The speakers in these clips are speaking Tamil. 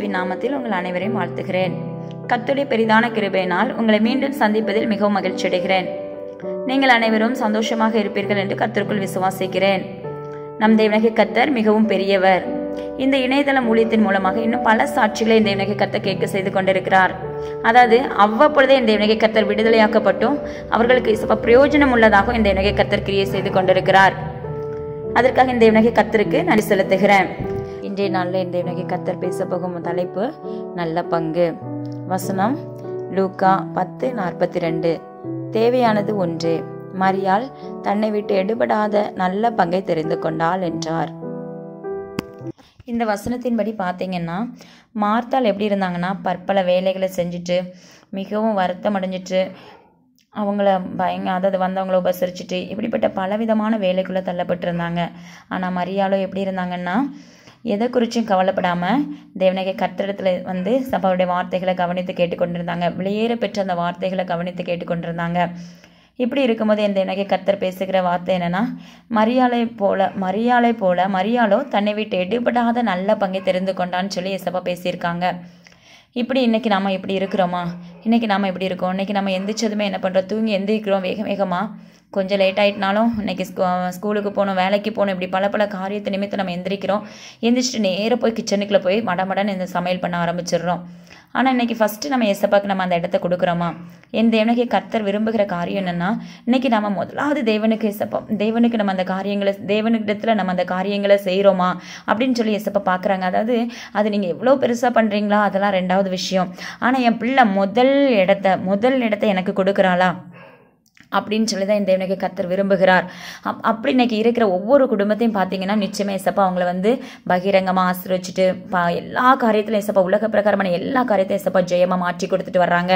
இயேசுவின் நாமத்தில் உங்கள் அனைவரையும் வாழ்த்துகிறேன் கத்துடைய பெரிதான கிருபையினால் உங்களை மீண்டும் சந்திப்பதில் மிகவும் மகிழ்ச்சி அடைகிறேன் நீங்கள் அனைவரும் சந்தோஷமாக இருப்பீர்கள் என்று கத்திற்குள் விசுவாசிக்கிறேன் நம் தேவனகை கத்தர் மிகவும் பெரியவர் இந்த இணையதளம் ஊழியத்தின் மூலமாக இன்னும் பல சாட்சிகளை இந்த தேவனகை கத்தர் கேட்க செய்து கொண்டிருக்கிறார் அதாவது அவ்வப்பொழுதே இந்த தேவனகை கத்தர் விடுதலையாக்கப்பட்டும் அவர்களுக்கு இசப்ப பிரயோஜனம் உள்ளதாக இந்த தேவனகை கத்தர் கிரியை செய்து கொண்டிருக்கிறார் அதற்காக இந்த தேவனகை கத்தருக்கு நன்றி செலுத்துகிறேன் இன்றைய நாளில் இந்த தேவனகை கத்தர் பேச போகும் தலைப்பு நல்ல பங்கு வசனம் லூக்கா பத்து நாற்பத்தி ரெண்டு தேவையானது ஒன்று மரியாள் தன்னை விட்டு எடுபடாத நல்ல பங்கை தெரிந்து கொண்டாள் என்றார் இந்த வசனத்தின்படி பார்த்தீங்கன்னா மார்த்தாள் எப்படி இருந்தாங்கன்னா பற்பல வேலைகளை செஞ்சுட்டு மிகவும் வருத்தம் அடைஞ்சிட்டு அவங்கள பயங்க அதாவது வந்தவங்கள உபசரிச்சுட்டு இப்படிப்பட்ட பலவிதமான வேலைக்குள்ளே தள்ளப்பட்டிருந்தாங்க ஆனால் மரியாளோ எப்படி இருந்தாங்கன்னா எதை குறிச்சும் கவலைப்படாமல் தேவனகை கத்திரத்தில் வந்து சபாவுடைய வார்த்தைகளை கவனித்து கேட்டுக்கொண்டிருந்தாங்க வெளியேற பெற்ற அந்த வார்த்தைகளை கவனித்து கேட்டுக்கொண்டிருந்தாங்க இப்படி இருக்கும்போது என் தேவனகை கத்தர் பேசுகிற வார்த்தை என்னன்னா மரியாதை போல மரியாதை போல மரியாளோ தன்னை விட்டு எடுபடாத நல்ல பங்கை தெரிந்து கொண்டான்னு சொல்லி எசப்பா பேசியிருக்காங்க இப்படி இன்னைக்கு நாம இப்படி இருக்கிறோமா இன்னைக்கு நாம இப்படி இருக்கோம் இன்னைக்கு நம்ம எந்திரிச்சதுமே என்ன பண்ணுறோம் தூங்கி எந்திரிக்கிறோம் வேக வேகமாக கொஞ்சம் லேட் ஆகிட்டனாலும் இன்றைக்கி ஸ்கூ ஸ்கூலுக்கு போகணும் வேலைக்கு போகணும் இப்படி பல பல காரியத்தை நிமித்தம் நம்ம எந்திரிக்கிறோம் எந்திரிச்சிட்டு நேராக போய் கிச்சனுக்குள்ளே போய் மடமடன்னு இந்த சமையல் பண்ண ஆரம்பிச்சிடுறோம் ஆனால் இன்றைக்கி ஃபஸ்ட்டு நம்ம எசப்பாக்கு நம்ம அந்த இடத்த கொடுக்குறோமா என் தேவனுக்கு கர்த்தர் விரும்புகிற காரியம் என்னென்னா இன்றைக்கி நம்ம முதலாவது தேவனுக்கு எசப்பா தேவனுக்கு நம்ம அந்த காரியங்களை தேவனுக்கிடத்தில் நம்ம அந்த காரியங்களை செய்கிறோமா அப்படின்னு சொல்லி எசப்பா பார்க்குறாங்க அதாவது அது நீங்கள் எவ்வளோ பெருசாக பண்ணுறீங்களா அதெல்லாம் ரெண்டாவது விஷயம் ஆனால் என் பிள்ளை முதல் இடத்த முதல் இடத்த எனக்கு கொடுக்குறாளா அப்படின்னு சொல்லி தான் இந்த தேவனுக்கு கத்தர் விரும்புகிறார் அப் அப்படி இன்னைக்கு இருக்கிற ஒவ்வொரு குடும்பத்தையும் பார்த்தீங்கன்னா நிச்சயமாக எசப்பா அவங்கள வந்து பகிரங்கமாக ஆசிரிச்சிட்டு பா எல்லா காரியத்திலும் எசப்பா உலக பிரகாரமான எல்லா காரியத்தையும் எசப்பா ஜெயமாக மாற்றி கொடுத்துட்டு வர்றாங்க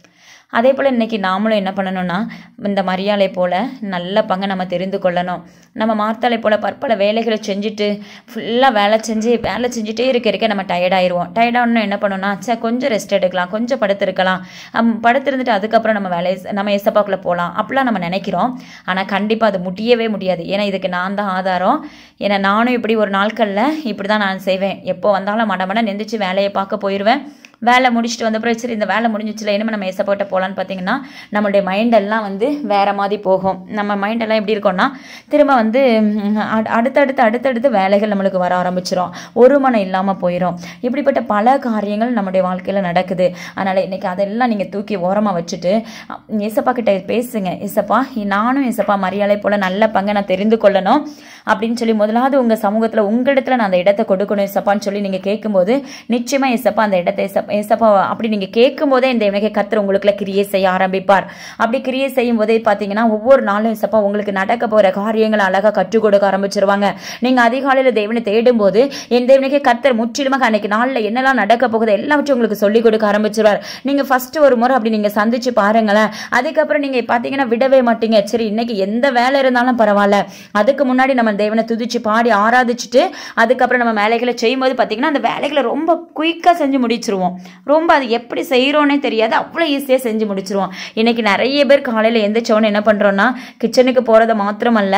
அதே போல் இன்றைக்கி நாமளும் என்ன பண்ணணும்னா இந்த மரியாதை போல் நல்ல பங்கை நம்ம தெரிந்து கொள்ளணும் நம்ம மார்த்தாலை போல் பற்பல வேலைகளை செஞ்சுட்டு ஃபுல்லாக வேலை செஞ்சு வேலை செஞ்சுட்டே இருக்க இருக்க நம்ம டயர்டாயிருவோம் டயர்டாகணும் என்ன பண்ணணும்னா சே கொஞ்சம் ரெஸ்ட் எடுக்கலாம் கொஞ்சம் படுத்திருக்கலாம் படுத்திருந்துட்டு அதுக்கப்புறம் நம்ம வேலையை நம்ம எசப்பாக்குள்ளே போகலாம் அப்படிலாம் நம்ம நினைக்கிறோம் ஆனால் கண்டிப்பாக அது முடியவே முடியாது ஏன்னா இதுக்கு நான் தான் ஆதாரம் ஏன்னா நானும் இப்படி ஒரு நாட்களில் இப்படி தான் நான் செய்வேன் எப்போ வந்தாலும் மடமட நெந்திச்சு வேலையை பார்க்க போயிடுவேன் வேலை முடிச்சுட்டு வந்தப்பறம் சரி இந்த வேலை முடிஞ்சிச்சுல இனிமேல் நம்ம எசப்போட்ட போகலான்னு பார்த்தீங்கன்னா நம்மளுடைய மைண்ட் எல்லாம் வந்து வேற மாதிரி போகும் நம்ம மைண்ட் எல்லாம் எப்படி இருக்கும்னா திரும்ப வந்து அடுத்தடுத்து அடுத்தடுத்து வேலைகள் நம்மளுக்கு வர ஆரம்பிச்சிடும் ஒரு மனம் இல்லாமல் போயிடும் இப்படிப்பட்ட பல காரியங்கள் நம்முடைய வாழ்க்கையில் நடக்குது அதனால் இன்னைக்கு அதெல்லாம் நீங்கள் தூக்கி ஓரமாக வச்சுட்டு எசப்பா கிட்ட பேசுங்க எசப்பா நானும் எசப்பா மரியாதை போல் நல்ல பங்கை நான் தெரிந்து கொள்ளணும் அப்படின்னு சொல்லி முதலாவது உங்கள் சமூகத்தில் உங்களிடத்துல நான் அந்த இடத்தை கொடுக்கணும் எசப்பான்னு சொல்லி நீங்கள் கேட்கும்போது நிச்சயமாக எசப்பா அந்த இடத்தை எசப்பா ஏசப்பா அப்படி நீங்கள் கேட்கும் போதே இந்த இவனகை கத்தர் உங்களுக்குள்ள கிரியை செய்ய ஆரம்பிப்பார் அப்படி கிரியை செய்யும் போதே பார்த்தீங்கன்னா ஒவ்வொரு நாளும் ஏசப்பா உங்களுக்கு நடக்க போகிற காரியங்களை அழகாக கற்றுக் கொடுக்க ஆரம்பிச்சிருவாங்க நீங்கள் அதிகாலையில் தேவனை தேடும் போது என் தேவனுக்கே கத்தர் முற்றிலுமாக அன்னைக்கு நாளில் என்னெல்லாம் நடக்க போகுது எல்லாவற்றையும் உங்களுக்கு சொல்லிக் கொடுக்க ஆரம்பிச்சிருவார் நீங்கள் ஃபர்ஸ்ட் ஒரு முறை அப்படி நீங்கள் சந்திச்சு பாருங்களேன் அதுக்கப்புறம் நீங்கள் பார்த்தீங்கன்னா விடவே மாட்டீங்க சரி இன்னைக்கு எந்த வேலை இருந்தாலும் பரவாயில்ல அதுக்கு முன்னாடி நம்ம தேவனை துதிச்சு பாடி ஆராதிச்சுட்டு அதுக்கப்புறம் நம்ம வேலைகளை செய்யும்போது பார்த்தீங்கன்னா அந்த வேலைகளை ரொம்ப குயிக்காக செஞ்சு முடிச்சிருவோம் ரொம்ப அது எப்படி செய்கிறோன்னே தெரியாது அவ்வளோ ஈஸியாக செஞ்சு முடிச்சிருவோம் இன்றைக்கி நிறைய பேர் காலையில் எந்திரிச்சோன்னு என்ன பண்ணுறோன்னா கிச்சனுக்கு போகிறத மாத்திரமல்ல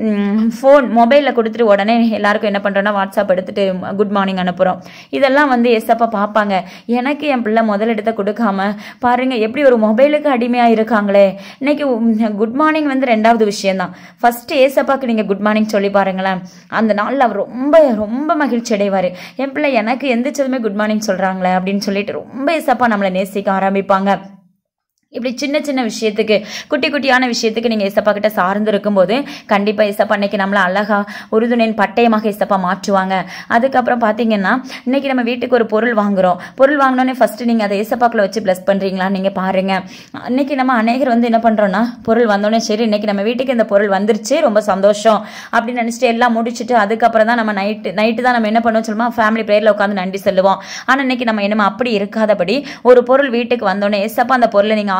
ஃபோன் மொபைலில் கொடுத்துட்டு உடனே எல்லாருக்கும் என்ன பண்ணுறோன்னா வாட்ஸ்அப் எடுத்துகிட்டு குட் மார்னிங் அனுப்புகிறோம் இதெல்லாம் வந்து எஸ்அப்பா பார்ப்பாங்க எனக்கு என் பிள்ளை முதலிடத்தை கொடுக்காம பாருங்கள் எப்படி ஒரு மொபைலுக்கு அடிமையாக இருக்காங்களே இன்னைக்கு குட் மார்னிங் வந்து ரெண்டாவது விஷயம்தான் ஃபஸ்ட்டு ஏசப்பாக்கு நீங்கள் குட் மார்னிங் சொல்லி பாருங்களேன் அந்த நாளில் அவர் ரொம்ப ரொம்ப மகிழ்ச்சி அடைவார் என் பிள்ளை எனக்கு எந்திரிச்சதுமே குட் மார்னிங் சொல்கிறாங்களே அப்படின்னு சொல்லிட்டு ரொம்ப ஏசப்பா நம்மளை நேசிக்க ஆரம்பிப்பாங்க இப்படி சின்ன சின்ன விஷயத்துக்கு குட்டி குட்டியான விஷயத்துக்கு நீங்கள் இசப்பா கிட்ட சார்ந்து இருக்கும்போது கண்டிப்பாக இசப்பா இன்னைக்கு நம்மளை அழகா உறுதுணையின் பட்டயமாக இசப்பா மாற்றுவாங்க அதுக்கப்புறம் பார்த்தீங்கன்னா இன்னைக்கு நம்ம வீட்டுக்கு ஒரு பொருள் வாங்குறோம் பொருள் வாங்கினோன்னே ஃபர்ஸ்ட் நீங்கள் அதை இசப்பாக்குள்ள வச்சு ப்ளஸ் பண்ணுறீங்களா நீங்கள் பாருங்க இன்னைக்கு நம்ம அநேகர் வந்து என்ன பண்ணுறோன்னா பொருள் வந்தோடனே சரி இன்னைக்கு நம்ம வீட்டுக்கு இந்த பொருள் வந்துருச்சு ரொம்ப சந்தோஷம் அப்படின்னு நினச்சிட்டு எல்லாம் முடிச்சுட்டு அதுக்கப்புறம் தான் நம்ம நைட்டு நைட்டு தான் நம்ம என்ன பண்ணுவோம் சொல்லுமா ஃபேமிலி ப்ரேயரில் உட்காந்து நன்றி சொல்லுவோம் ஆனால் இன்னைக்கு நம்ம என்னமோ அப்படி இருக்காதபடி ஒரு பொருள் வீட்டுக்கு வந்தோடனே எசப்பா அந்த பொருளை நீங்கள்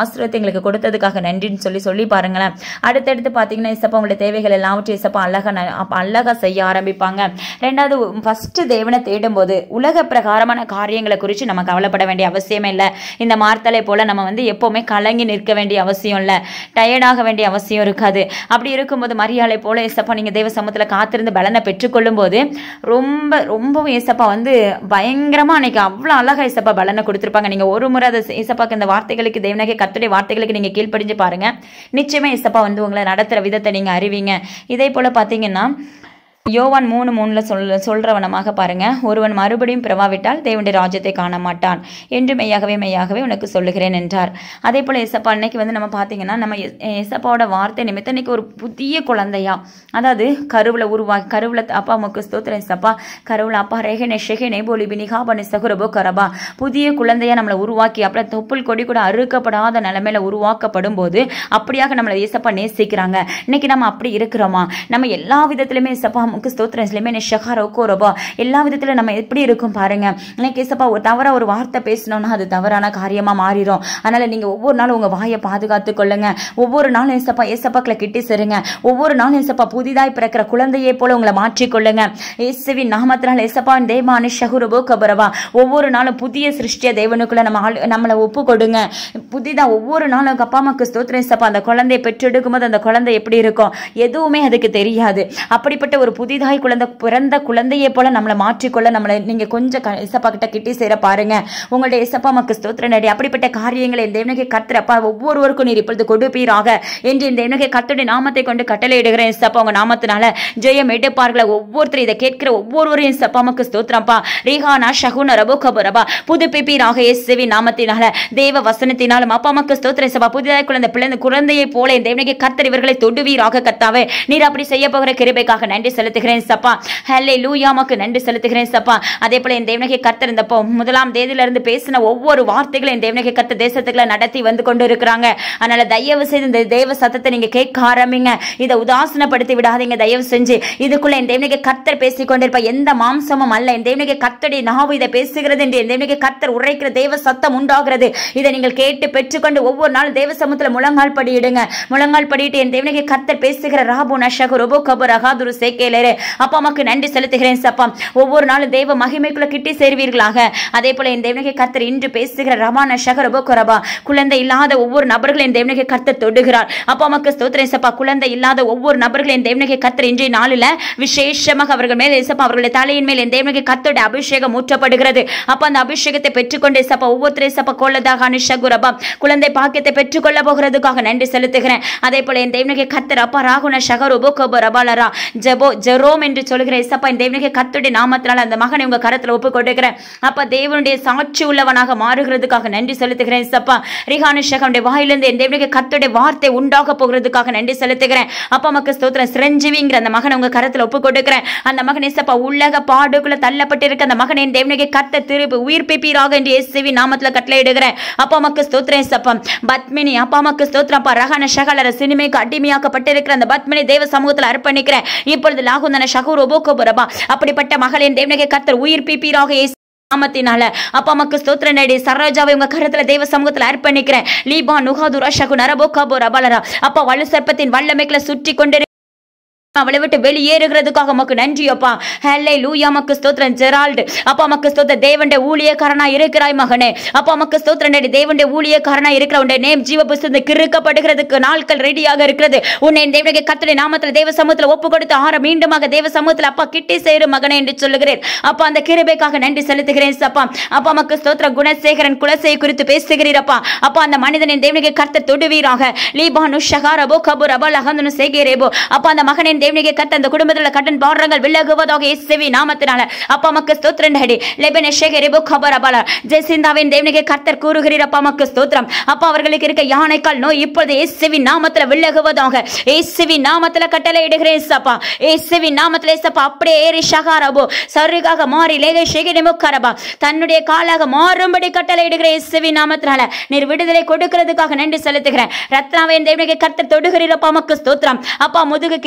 ஆசிரியத்தை எங்களுக்கு கொடுத்ததுக்காக நன்றின்னு சொல்லி சொல்லி பாருங்களேன் அடுத்தடுத்து பார்த்தீங்கன்னா இசப்பா உங்களுடைய தேவைகள் எல்லாவற்றையும் இசப்பா அழகா ந- அப்ப அழகா செய்ய ஆரம்பிப்பாங்க ரெண்டாவது ஃபர்ஸ்ட் தேவனை தேடும்போது உலக பிரகாரமான காரியங்களை குறித்து நம்ம கவலைப்பட வேண்டிய அவசியமே இல்லை இந்த மார்த்தலை போல நம்ம வந்து எப்பவுமே கலங்கி நிற்க வேண்டிய அவசியம் இல்லை டயர்டாக வேண்டிய அவசியம் இருக்காது அப்படி இருக்கும்போது மரியாதை போல ஏசப்பா நீங்க தேவ சமூகத்தில் காத்திருந்து பலனை பெற்றுக்கொள்ளும் போது ரொம்ப ரொம்பவும் ஏசப்பா வந்து பயங்கரமா அன்னைக்கு அவ்வளோ அழகா ஏசப்பா பலனை கொடுத்துருப்பாங்க நீங்க ஒரு முறை அதை ஏசப்பாக்கு இந்த வார்த்தைகளுக்கு தேவனகை கத்துடைய வார்த்தைகளுக்கு நீங்க கீழ்ப்படிஞ்சு பாருங்க நிச்சயமா ஏசப்பா வந்து உங்களை நடத்துற விதத்தை நீங்க அறிவீங்க இதே போல பாத்தீங்கன்னா யோவான் மூணு மூணுல சொல் சொல்றவனமாக பாருங்க ஒருவன் மறுபடியும் பிறவாவிட்டால் தேவனுடைய ராஜ்யத்தை காண மாட்டான் என்று மெய்யாகவே மெய்யாகவே உனக்கு சொல்லுகிறேன் என்றார் அதே போல எசப்பா அன்னைக்கு வந்து நம்ம பார்த்தீங்கன்னா நம்ம எஸ்- எசப்பாவோட வார்த்தை நிமித்தம் இன்னைக்கு ஒரு புதிய குழந்தையா அதாவது கருவுல உருவாக்கி கருவுல அப்பா அம்மாக்கு ஸ்தோத்திரம் எசப்பா கருவுல அப்பா ரேகனே ஷெகனே போலி பினிகாபனி சகுரபோ கரபா புதிய குழந்தையா நம்மளை உருவாக்கி அப்புறம் தொப்புள் கொடி கூட அறுக்கப்படாத நிலைமையில உருவாக்கப்படும் போது அப்படியாக நம்மளை ஏசப்பா நேசிக்கிறாங்க இன்னைக்கு நம்ம அப்படி இருக்கிறோமா நம்ம எல்லா விதத்திலுமே ஏசப்பா முக்கு ஸ்தோத்திரம் இஸ்லேமே ஷஹாரோ கோரபா எல்லா விதத்திலும் நம்ம எப்படி இருக்கும் பாருங்க இன்னைக்கு ஏசப்பா ஒரு தவறா ஒரு வார்த்தை பேசணும்னா அது தவறான காரியமா மாறிடும் அதனால நீங்க ஒவ்வொரு நாளும் உங்க வாயை பாதுகாத்து கொள்ளுங்க ஒவ்வொரு நாளும் ஏசப்பா ஏசப்பாக்களை கிட்டி சேருங்க ஒவ்வொரு நாளும் ஏசப்பா புதிதாய் பிறக்கிற குழந்தையை போல உங்களை மாற்றிக்கொள்ளுங்க இயேசுவின் நாமத்தினால் ஏசப்பான் தேவானி ஷகுரபோ கபரவா ஒவ்வொரு நாளும் புதிய சிருஷ்டிய தேவனுக்குள்ள நம்ம ஆளு- நம்மளை ஒப்பு கொடுங்க புதிதா ஒவ்வொரு நாளும் உங்க அப்பா அம்மாக்கு ஸ்தோத்திரம் ஏசப்பா அந்த குழந்தையை பெற்றெடுக்கும் போது அந்த குழந்தை எப்படி இருக்கும் எதுவுமே அதுக்கு தெரியாது அப்படிப்பட்ட ஒரு புதிதாய் குழந்தை பிறந்த குழந்தையை போல நம்மளை மாற்றிக்கொள்ள நம்மளை நீங்க கொஞ்சம் க- ஏசப்பா கிட்ட கிட்டி சேர பாருங்க உங்களுடைய ஏசப்பா அம்மாக்கு ஸ்தோத்திரம் நடி அப்படிப்பட்ட காரியங்களை இந்த தேவனுக்கு கத்துறப்பா ஒவ்வொருவருக்கும் நீர் இப்பொழுது கொடுப்பீராக என்று இந்த தேவனுக்கு கத்துடைய நாமத்தை கொண்டு கட்டளையிடுகிறேன் ஏசப்பா உங்க நாமத்தினால ஜெயம் எடுப்பார்களா ஒவ்வொருத்தரும் இதை கேட்கிற ஒவ்வொருவரையும் ஏசப்பா அம்மாக்கு ஸ்தோத்திரம்ப்பா ரீஹானா ஷகுன ரபோ கபரபா புதுப்பிப்பீராக இயேசுவின் நாமத்தினால தேவ வசனத்தினாலும் அப்பா அம்மாக்கு ஸ்தோத்திரம் ஏசப்பா புதிதாக குழந்தை பிள்ளை குழந்தையை போல இந்த தேவனுக்கு கத்தர் இவர்களை தொடுவீராக கத்தாவே நீர் அப்படி செய்ய போகிற கிருபைக்காக நன்றி செலுத்துகிறேன் சப்பா ஹல்லே லூயாமாக்கு நன்றி செலுத்துகிறேன் சப்பா அதே போல இந்த தேவனகை கத்தர் இந்த பொ- முதலாம் தேதியில இருந்து பேசின ஒவ்வொரு வார்த்தைகளும் இந்த தேவனகை கத்த தேசத்துக்குள்ள நடத்தி வந்து கொண்டு இருக்கிறாங்க அதனால தயவு செய்து இந்த தேவ சத்தத்தை நீங்க கேட்க ஆரம்பிங்க இதை உதாசனப்படுத்தி விடாதீங்க தயவு செஞ்சு இதுக்குள்ள இந்த தேவனகை கத்தர் பேசிக் கொண்டிருப்ப எந்த மாம்சமும் அல்ல இந்த தேவனகை கத்தடி நாவு இதை பேசுகிறது என்று இந்த தேவனகை கத்தர் உரைக்கிற தேவ சத்தம் உண்டாகிறது இதை நீங்கள் கேட்டு பெற்றுக்கொண்டு ஒவ்வொரு நாளும் தேவ சமூகத்துல முழங்கால் படியிடுங்க முழங்கால் படிட்டு என் தேவனகை கத்தர் பேசுகிற ராபு நஷகு ரொபோ கபு ரகாதுரு சேக்கேலேரே அப்பா அம்மாக்கு நன்றி செலுத்துகிறேன் சப்பா ஒவ்வொரு நாளும் தேவ மகிமைக்குள்ள கிட்டி சேர்வீர்களாக அதே போல என் தேவனகை கத்தர் இன்று பேசுகிற ரமா நஷக ரொபோ கொரபா குழந்தை இல்லாத ஒவ்வொரு நபர்களும் என் தேவனகை கத்தர் தொடுகிறார் அப்பா அம்மாக்கு ஸ்தோத்திரம் சப்பா குழந்தை இல்லாத ஒவ்வொரு நபர்களும் என் தேவனகை கத்தர் இன்றைய நாளில் விசேஷமாக அவர்கள் மேல் ஏசப்பா அவர்களுடைய தலையின் மேல் என் தேவனகை கத்தோட அபிஷேகம் ஊற்றப்படுகிறது அப்ப அந்த அபிஷேகத்தை பெற்றுக்கொண்டு சப்பா ஒவ்வொருத்தரை சப்பா கொள்ளதாக அனுஷகுரபா குழந்தை பாக்கியத்தை பெற்றுக்கொள்ள போகிறதுக்காக நன்றி செலுத்துகிறேன் அதே போல என் தேவனகை கத்தர் அப்பா ராகுன ஷகர் உபோகபோ ரபாலரா ஜெபோ ஜெரோம் என்று சொல்கிற இசப்பா இந்த தேவனுடைய கத்துடைய நாமத்தினால அந்த மகனை உங்க கரத்துல ஒப்பு கொடுக்கிறேன் அப்ப தேவனுடைய சாட்சி உள்ளவனாக மாறுகிறதுக்காக நன்றி செலுத்துகிறேன் இசப்பா ரிஹானு ஷகனுடைய வாயிலிருந்து என் தேவனுடைய கத்துடைய வார்த்தை உண்டாக போகிறதுக்காக நன்றி செலுத்துகிறேன் அப்பா மக்கள் ஸ்தோத்திரம் சிரஞ்சீவிங்கிற அந்த மகனை உங்க கரத்துல ஒப்பு கொடுக்கிறேன் அந்த மகன் இசப்பா உள்ளக பாடுக்குள்ள தள்ளப்பட்டு இருக்க அந்த மகனை என் தேவனுடைய கத்த திருப்பி உயிர்ப்பிப்பீராக என்று இயேசுவி நாமத்துல கட்டளையிடுகிறேன் அப்பா மக்கள் ஸ்தோத்திரம் இசப்பா பத்மினி அப்பா மக்கள் ஸ்தோத்திரம் அப்பா ரஹான ஷகலர சினிமைக்கு அடிமையாக்கப்பட்டிருக்கிற அந்த பத்மினி தேவ சமூகத்துல அர்ப்பணிக்கிறேன் இப்பொழுது லாகுந்தன ஷகூர் ஒபோகபுரபா அப்படிப்பட்ட மகளின் தேவனகை கத்தர் உயிர்ப்பிப்பீராக இயேசு நாமத்தினால அப்பா அம்மாக்கு ஸ்தோத்திர நடி சரோஜாவை உங்க கரத்துல தேவ சமூகத்துல அர்ப்பணிக்கிறேன் லீபா நுகாதுரா ஷகு நரபோகாபோ ரபலரா அப்பா வலு சர்ப்பத்தின் வல்லமைக்குள்ள சுற்றி கொண்டிரு அவளை விட்டு வெளியேறுகிறதுக்காக உமக்கு நன்றி அப்பா ஹல்லே லூயா மக்கு ஸ்தோத்திரம் ஜெரால்டு அப்பா மக்கு ஸ்தோத்திர தேவண்ட ஊழியக்காரனா இருக்கிறாய் மகனே அப்பா மக்கு ஸ்தோத்திரம் நடி தேவண்ட ஊழியக்காரனா இருக்கிற உன்னுடைய நேம் ஜீவ புஸ்தகம் கிறுக்கப்படுகிறதுக்கு நாட்கள் ரெடியாக இருக்கிறது உன்னை தேவனுடைய கத்தனை நாமத்துல தேவ சமூகத்துல ஒப்பு கொடுத்து ஆற மீண்டுமாக தேவ சமூகத்துல அப்பா கிட்டி சேரும் மகனே என்று சொல்லுகிறேன் அப்பா அந்த கிருபைக்காக நன்றி செலுத்துகிறேன் அப்பா அப்பா மக்கு ஸ்தோத்திர குணசேகரன் குலசை குறித்து பேசுகிறீரப்பா அப்பா அந்த மனிதனின் தேவனுடைய கர்த்த தொடுவீராக லீபானு ஷகாரபோ கபூர் அபல் அகந்தனு சேகேரேபோ அப்பா அந்த மகனின் தேவனுடைய கர்த்த அந்த குடும்பத்துல கட்டன் பாடுறங்கள் விலகுவதாக இயேசுவி நாமத்தினால அப்பா மக்கு ஸ்தோத்திரம் ஹடி லெபனே ஷேகேரேபோ கபர் அபல ஜெசிந்தாவின் தேவனுடைய கர்த்தர் கூறுகிறீர் அப்பா மக்கு ஸ்தோத்திரம் அப்பா அவர்களுக்கு இருக்க யானைக்கால் நோய் இப்பொழுது இயேசுவி நாமத்துல விலகுவதாக இயேசுவி நாமத்துல கட்டளை இடுகிறேன் சப்பா இயேசுவி நாமத்துல சப்பா அப்படியே ஏறி ஷகாரபோ சருகாக மாறி லேகே ஷேகே முக்கரபா தன்னுடைய காலாக மாறும்படி கட்டளை இடுகிறேன் இயேசுவி நாமத்தினால நீர் விடுதலை கொடுக்கிறதுக்காக நன்றி செலுத்துகிறேன் ரத்னாவின் தேவனுடைய கர்த்தர் தொடுகிறீர் அப்பா மக்கு ஸ்தோத்திரம் அப்பா முதுகுக்கு கீழே இருக்கிற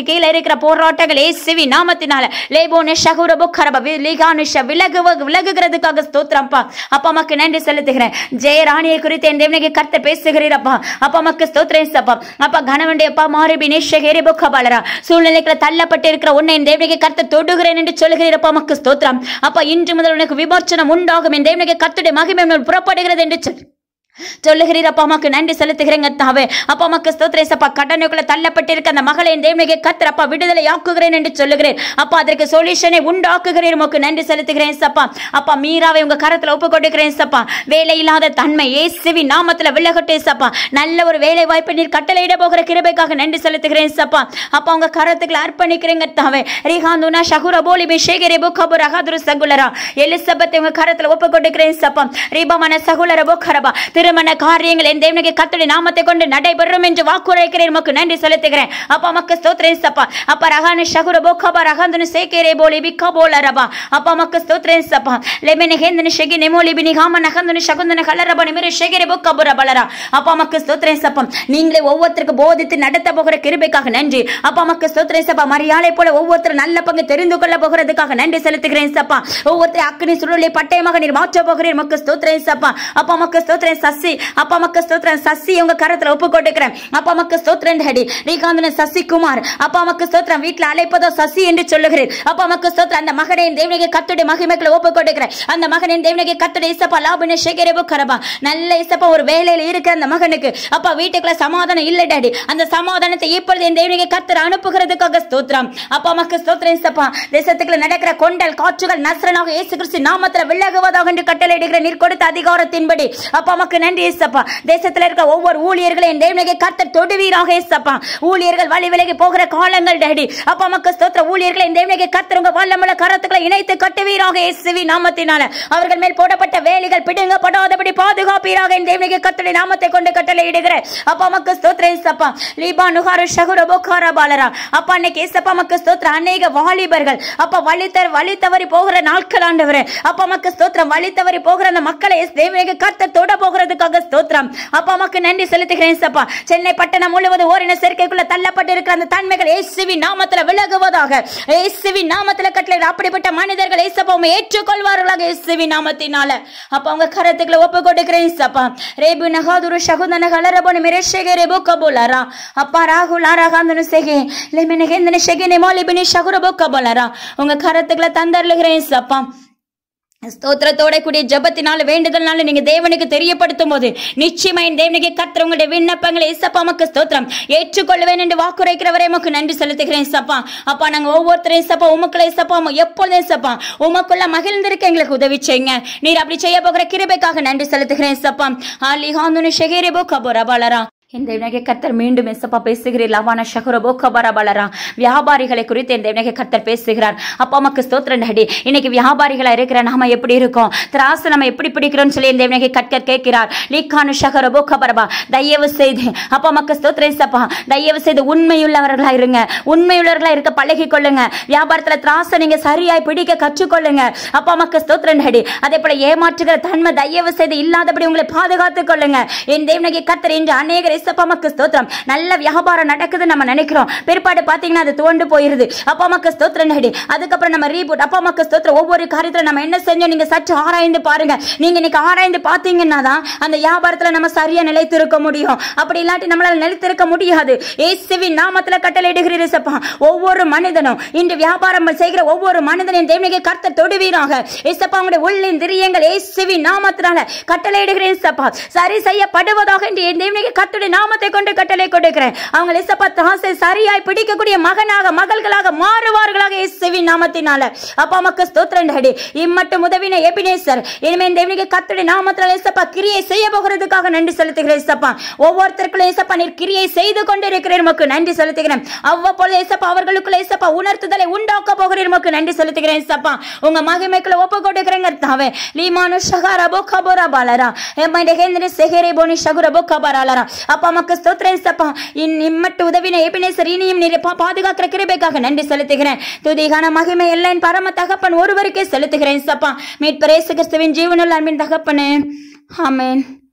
இருக்கிற போராட்டங்கள் ஏசுவி நாமத்தினால லேபோன ஷகுரபோ கரப விலிகானுஷ விலகுவ விலகுகிறதுக்காக ஸ்தோத்திரம்ப்பா அப்பா அம்மாக்கு நன்றி செலுத்துகிறேன் ஜெயராணியை குறித்து என் தேவனுக்கு கர்த்தர் பேசுகிறீரப்பா அப்பா அம்மாக்கு ஸ்தோத்திரம் சப்பா அப்பா கணவனுடைய அப்பா மாறுபி நிஷகேரி புக்கபாலரா சூழ்நிலைகளை தள்ளப்பட்டு இருக்கிற உன்னை என் தேவனுக்கு கர்த்தர் தொடுகிறேன் என்று சொல்லுகிறீரப்பா அம்மாக்கு ஸ்தோத்திரம் அப்பா இன்று முதல் உனக்கு விமோச்சனம் உண்டாகும் என் தேவனுக்கு கர்த்தருடைய மகிமை உன்மேல் புறப்படுகிறது என்று சொல்லி சொல்லுகிறீர் அப்பா அம்மாக்கு நன்றி செலுத்துகிறேங்க தாவே அப்பா அம்மாக்கு ஸ்தோத்திரேசப்பா கடனுக்குள்ள தள்ளப்பட்டிருக்க அந்த மகளை என் தேவனுக்கு கத்திர அப்பா விடுதலை ஆக்குகிறேன் என்று சொல்லுகிறேன் அப்பா அதற்கு சொல்யூஷனை உண்டாக்குகிறேன் உமக்கு நன்றி செலுத்துகிறேன் சப்பா அப்பா மீராவை உங்க கரத்துல ஒப்பு கொடுக்கிறேன் சப்பா வேலை இல்லாத தன்மை ஏசுவி நாமத்துல விலகட்டே சப்பா நல்ல ஒரு வேலை வாய்ப்பை நீர் கட்டளையிட போகிற கிருபைக்காக நன்றி செலுத்துகிறேன் சப்பா அப்பா உங்க கரத்துக்குள்ள அர்ப்பணிக்கிறேங்க தாவே ரிஹாந்துனா ஷகுர போலி பிஷேகரே புக்கபு ரகாதுரு சகுலரா எலிசபெத் உங்க கரத்துல ஒப்பு கொடுக்கிறேன் சப்பா ரிபமன சகுலர புக்கரபா திருமண காரியங்கள் என் தேவனுக்கு கத்தடி நாமத்தை கொண்டு நடைபெறும் என்று வாக்குரைக்கிறேன் உமக்கு நன்றி செலுத்துகிறேன் அப்பா மக்கு ஸ்தோத்திரேன் சப்பா அப்பா ரகானு ஷகுர போக்கபா ரகாந்துனு சேகேரே போலி பிக்கா போல ரபா அப்பா மக்கு ஸ்தோத்திரேன் சப்பா லெமெனு ஹேந்தனு ஷெகி நெமோலி பினி ஹாம நகந்துனு ஷகுந்தனு கலரபா நிமிரு ஷெகரே போக்கபுர பலரா அப்பா மக்கு ஸ்தோத்திரேன் சப்பா நீங்களே ஒவ்வொருத்தருக்கு போதித்து நடத்த போகிற கிருபைக்காக நன்றி அப்பா மக்கு ஸ்தோத்திரேன் சப்பா மரியாதை போல ஒவ்வொருத்தர் நல்ல பங்கு தெரிந்து கொள்ள போகிறதுக்காக நன்றி செலுத்துகிறேன் சப்பா ஒவ்வொருத்தர் அக்னி சுருளை பட்டயமாக நீர் மாற்ற போகிறேன் மக்கு ஸ்தோத்திரேன் சப்பா அப்பா மக்கு ஸ்தோத்திரேன் சசி அப்பா மக்கு ஸ்தோத்திரன் சசி உங்க கரத்துல ஒப்பு கொடுக்கிறேன் அப்பா மக்கு ஸ்தோத்திரன் ஹடி ரீகாந்தன சசி குமார் அப்பா மக்கு ஸ்தோத்திரம் வீட்டுல அழைப்பதோ சசி என்று சொல்லுகிறேன் அப்பா மக்கு ஸ்தோத்திரம் அந்த மகனின் தேவனிಗೆ கத்துடைய மகிமைகளை ஒப்பு கொடுக்கிறேன் அந்த மகனின் தேவனிಗೆ கத்துடைய இசப்பா லாபன சேகரபு கரபா நல்ல இசப்பா ஒரு வேலையில இருக்கிற அந்த மகனுக்கு அப்பா வீட்டுக்குள்ள சமாதானம் இல்ல டாடி அந்த சமாதானத்தை இப்பொழுது என் தேவனிಗೆ கத்தர் அனுப்புகிறதுக்காக ஸ்தோத்திரம் அப்பா மக்கு ஸ்தோத்திரம் இசப்பா தேசத்துக்குள்ள நடக்கிற கொண்டல் காற்றுகள் நஸ்ரனாக இயேசு கிறிஸ்து நாமத்துல விலகுவதாக என்று கட்டளையிடுகிற நீர் கொடுத்த அதிகாரத்தின்படி அப்பா மக்கு நன்றி ஏசப்பா தேசத்துல இருக்கிற ஒவ்வொரு ஊழியர்களையும் என் தேவனுக்கு கர்த்தர் தொடுவீராக ஏசப்பா ஊழியர்கள் வழி விலகி போகிற காலங்கள் டேடி அப்பா மக்கு ஸ்தோத்திர ஊழியர்களை என் தேவனுக்கு கர்த்தர் உங்க வல்லமுள்ள கரத்துக்களை இணைத்து கட்டுவீராக இயேசுவி நாமத்தினால அவர்கள் மேல் போடப்பட்ட வேலைகள் பிடுங்கப்படாதபடி பாதுகாப்பீராக என் தேவனுக்கு கர்த்தருடைய நாமத்தை கொண்டு கட்டளையிடுகிறேன் அப்பா மக்கு ஸ்தோத்திர ஏசப்பா லீபா நுகார ஷகுர போக்கார பாலரா அப்பா அன்னைக்கு ஏசப்பா மக்கு ஸ்தோத்திர அநேக வாலிபர்கள் அப்பா வழி தர வழி தவறி போகிற நாட்கள் ஆண்டவரே அப்பா மக்கு ஸ்தோத்திரம் வழி தவறி போகிற அந்த மக்களை தேவனுக்கு கர்த்தர் தொட போகிறதுக்காக ஸ்தோத்திரம் அப்பா அம்மாக்கு நன்றி செலுத்துகிறேன் சப்பா சென்னை பட்டணம் முழுவதும் ஓரின சேர்க்கைக்குள்ள தள்ளப்பட்டு இருக்கிற அந்த தன்மைகள் இயேசுவின் நாமத்துல விலகுவதாக இயேசுவின் நாமத்துல கட்டளை அப்படிப்பட்ட மனிதர்கள் ஏசப்பா உண்மை ஏற்றுக்கொள்வார்களாக இயேசுவின் நாமத்தினால அப்ப அவங்க கரத்துக்குள்ள ஒப்பு கொடுக்கிறேன் சப்பா ரேபு நகாதுரு சகுந்தன கலரபோனு மிரேஷேகே ரேபு கபோலரா அப்பா ராகுல் ஆராகாந்தனு செகே லெமினகேந்தன செகே மோலிபினி சகுரபு கபோலரா உங்க கரத்துக்குள்ள தந்தர்லுகிறேன் சப்பா ஸ்தோத்திரத்தோட கூடிய ஜபத்தினால வேண்டுதல்னால நீங்க தேவனுக்கு தெரியப்படுத்தும் போது நிச்சயமா என் தேவனுக்கு கத்திர உங்களுடைய விண்ணப்பங்களை இசப்பா மக்கு ஸ்தோத்திரம் ஏற்றுக்கொள்வேன் என்று வாக்குரைக்கிறவரே உமக்கு நன்றி செலுத்துகிறேன் சப்பா அப்பா நாங்க ஒவ்வொருத்தரையும் சப்பா உமக்குள்ள சப்பா எப்பொழுதும் சப்பா உமக்குள்ள மகிழ்ந்திருக்க எங்களுக்கு உதவி செய்யுங்க நீர் அப்படி செய்ய போகிற கிருபைக்காக நன்றி செலுத்துகிறேன் சப்பா ஆலி ஹாந்துனு ஷெகேரிபோ கபோரா பாலரா என் தேவனகை கர்த்தர் மீண்டும் எசப்பா பேசுகிறீர் லவான ஷகுரபோ கபரபலரா வியாபாரிகளை குறித்து என் தேவனகை கர்த்தர் பேசுகிறார் அப்பா அம்மாக்கு ஸ்தோத்திரம் டாடி இன்னைக்கு வியாபாரிகளா இருக்கிற நாம எப்படி இருக்கோம் திராசு நம்ம எப்படி பிடிக்கிறோம்னு சொல்லி என் தேவனகை கர்த்தர் கேட்கிறார் லீக்கானு ஷகரபோ கபரபா தயவு செய்து அப்பா அம்மாக்கு ஸ்தோத்திரம் சப்பா தயவு செய்து உண்மையுள்ளவர்களா இருங்க உண்மையுள்ளவர்களா இருக்க பழகி கொள்ளுங்க வியாபாரத்துல திராசை நீங்க சரியாய் பிடிக்க கற்றுக்கொள்ளுங்க அப்பா அம்மாக்கு ஸ்தோத்திரம் டாடி அதே போல ஏமாற்றுகிற தன்மை தயவு செய்து இல்லாதபடி உங்களை பாதுகாத்துக் கொள்ளுங்க என் தேவனகை கர்த்தர் இன்று அநேகர் இசப்பாமக்கு ஸ்தோத்திரம் நல்ல வியாபாரம் நடக்குது நம்ம நினைக்கிறோம் பிற்பாடு பாத்தீங்கன்னா அது தோண்டு போயிருது அப்பா அம்மாக்கு ஸ்தோத்திரம் நடி அதுக்கப்புறம் நம்ம ரீபூட் அப்பா அம்மாக்கு ஸ்தோத்திரம் ஒவ்வொரு காரியத்துல நம்ம என்ன செஞ்சோம் நீங்க சற்று ஆராய்ந்து பாருங்க நீங்க இன்னைக்கு ஆராய்ந்து பாத்தீங்கன்னா தான் அந்த வியாபாரத்துல நம்ம சரியா நிலைத்திருக்க முடியும் அப்படி இல்லாட்டி நம்மளால நிலைத்திருக்க முடியாது இயேசுவின் நாமத்துல கட்டளையிடுகிறீர் சப்பா ஒவ்வொரு மனிதனும் இன்று வியாபாரம் செய்கிற ஒவ்வொரு மனிதனின் தேவனிಗೆ கர்த்தர் தொடுவீராக ஏசப்பா உங்களுடைய உள்ளின் திரியங்கள் இயேசுவின் நாமத்தினால கட்டளையிடுகிறேன் சப்பா சரி செய்யப்படுவதாக என்று என் தேவனிಗೆ கர்த்தருடைய நாமத்தை கொண்டு கட்டளை கொடுக்கிறேன் அவங்க இசப்பா தாசை சரியாய் பிடிக்கக்கூடிய மகனாக மகள்களாக மாறுவார்களாக இயேசுவின் நாமத்தினால அப்பா அம்மாக்கு ஸ்தோத்திரம் டாடி இம்மட்டும் உதவின எபினேசர் இனிமே இந்த தேவனிಗೆ கர்த்தருடைய நாமத்தினால இசப்பா கிரியை செய்ய போகிறதுக்காக நன்றி செலுத்துகிறேன் இசப்பா ஒவ்வொருத்தருக்குள்ள இசப்பா நீர் கிரியை செய்து கொண்டிருக்கிறேன் உமக்கு நன்றி செலுத்துகிறேன் அவ்வப்பொழுது இசப்பா அவர்களுக்குள்ள இசப்பா உணர்த்துதலை உண்டாக்க போகிறேன் உமக்கு நன்றி செலுத்துகிறேன் இசப்பா உங்க மகிமைக்குள்ள ஒப்பு கொடுக்கிறேங்க தாவே லீமானு ஷகாரபோ கபோரா பாலரா எம்மைட ஹேந்திர செஹரே போனி ஷகுரபோ கபராலரா அப்பா அம்மாக்கு ஸ்தோத்திரம் சப்பா இன் இம்மட்டு உதவின எபினேசர் இனியும் நீர் பா- பாதுகாக்கிற கிருபைக்காக நன்றி செலுத்துகிறேன் துதிகான மகிமை எல்லாம் பரம தகப்பன் ஒருவருக்கே செலுத்துகிறேன் சப்பா மீட்பரேசு கிறிஸ்துவின் ஜீவனுள்ள அன்பின் தகப்பனே ஆமென்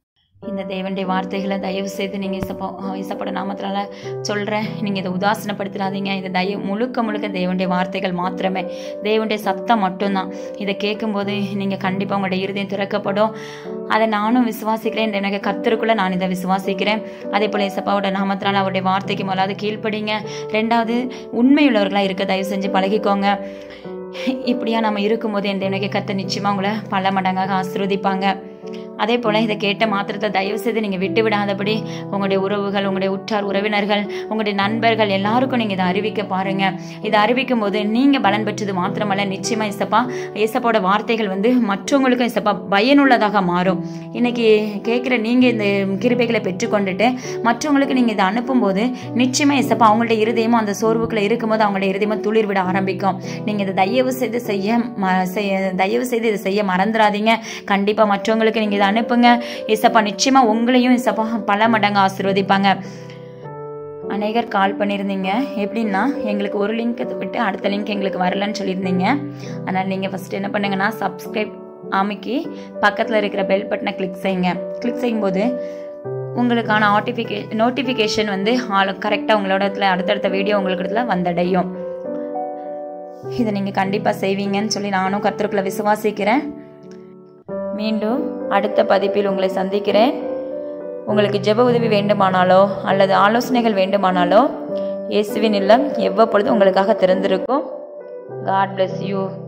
இந்த தேவனுடைய வார்த்தைகளை தயவு செய்து நீங்கள் இசப்பா இசப்பட நாமத்தினால சொல்கிறேன் நீங்கள் இதை உதாசனப்படுத்திடாதீங்க இது தயவு முழுக்க முழுக்க தேவனுடைய வார்த்தைகள் மாத்திரமே தேவனுடைய சத்தம் மட்டும்தான் இதை கேட்கும்போது நீங்கள் கண்டிப்பாக உங்களுடைய இருதயம் திறக்கப்படும் அதை நானும் விசுவாசிக்கிறேன் எனக்கு கத்தருக்குள்ள நான் இதை விசுவாசிக்கிறேன் அதே போல் இசப்பாவோட நாமத்தினால அவருடைய வார்த்தைக்கு முதலாவது கீழ்ப்படிங்க ரெண்டாவது உண்மையுள்ளவர்களாக இருக்க தயவு செஞ்சு பழகிக்கோங்க இப்படியா நம்ம இருக்கும்போது என் தேவனுக்கு கத்த நிச்சயமாக உங்களை பல மடங்காக ஆசிர்வதிப்பாங்க அதே போல் இதை கேட்ட மாத்திரத்தை தயவு செய்து நீங்கள் விட்டு விடாதபடி உங்களுடைய உறவுகள் உங்களுடைய உற்றார் உறவினர்கள் உங்களுடைய நண்பர்கள் எல்லாருக்கும் நீங்கள் இதை அறிவிக்க பாருங்க இதை அறிவிக்கும் போது நீங்கள் பலன் பெற்றது மாத்திரமல்ல நிச்சயமா இசப்பா இசப்பாவோட வார்த்தைகள் வந்து மற்றவங்களுக்கும் இசப்பா பயனுள்ளதாக மாறும் இன்னைக்கு கேட்குற நீங்கள் இந்த கிருபைகளை பெற்றுக்கொண்டுட்டு மற்றவங்களுக்கு நீங்கள் இதை அனுப்பும்போது நிச்சயமா இசப்பா அவங்களுடைய இருதயமும் அந்த சோர்வுக்குள்ள இருக்கும்போது அவங்களுடைய இருதயமும் துளிர் விட ஆரம்பிக்கும் நீங்கள் இதை தயவு செய்து செய்ய ம- செய்ய- தயவு செய்து இதை செய்ய மறந்துடாதீங்க கண்டிப்பாக மற்றவங்களுக்கு நீங்கள் இதை அனுப்புங்க இசப்பா நிச்சயமா உங்களையும் இசப்பா பல மடங்கு ஆசீர்வதிப்பாங்க அநேகர் கால் பண்ணியிருந்தீங்க எப்படின்னா எங்களுக்கு ஒரு லிங்க் விட்டு அடுத்த லிங்க் எங்களுக்கு வரலன்னு சொல்லியிருந்தீங்க அதனால் நீங்கள் ஃபஸ்ட்டு என்ன பண்ணுங்கன்னா சப்ஸ்கிரைப் அமைக்கி பக்கத்தில் இருக்கிற பெல் பட்டனை கிளிக் செய்யுங்க கிளிக் செய்யும்போது உங்களுக்கான ஆட்டிஃபிகே நோட்டிஃபிகேஷன் வந்து ஆள் கரெக்டாக உங்களோட இடத்துல அடுத்தடுத்த வீடியோ உங்களுக்கு இடத்துல வந்தடையும் இதை நீங்கள் கண்டிப்பாக செய்வீங்கன்னு சொல்லி நானும் கர்த்தருக்குள்ள விசுவாசிக்கிறேன் மீண்டும் அடுத்த பதிப்பில் உங்களை சந்திக்கிறேன் உங்களுக்கு ஜெப உதவி வேண்டுமானாலோ அல்லது ஆலோசனைகள் வேண்டுமானாலோ இயேசுவின் இல்லம் எவ்வப்பொழுது உங்களுக்காக திறந்திருக்கும் காட் bless யூ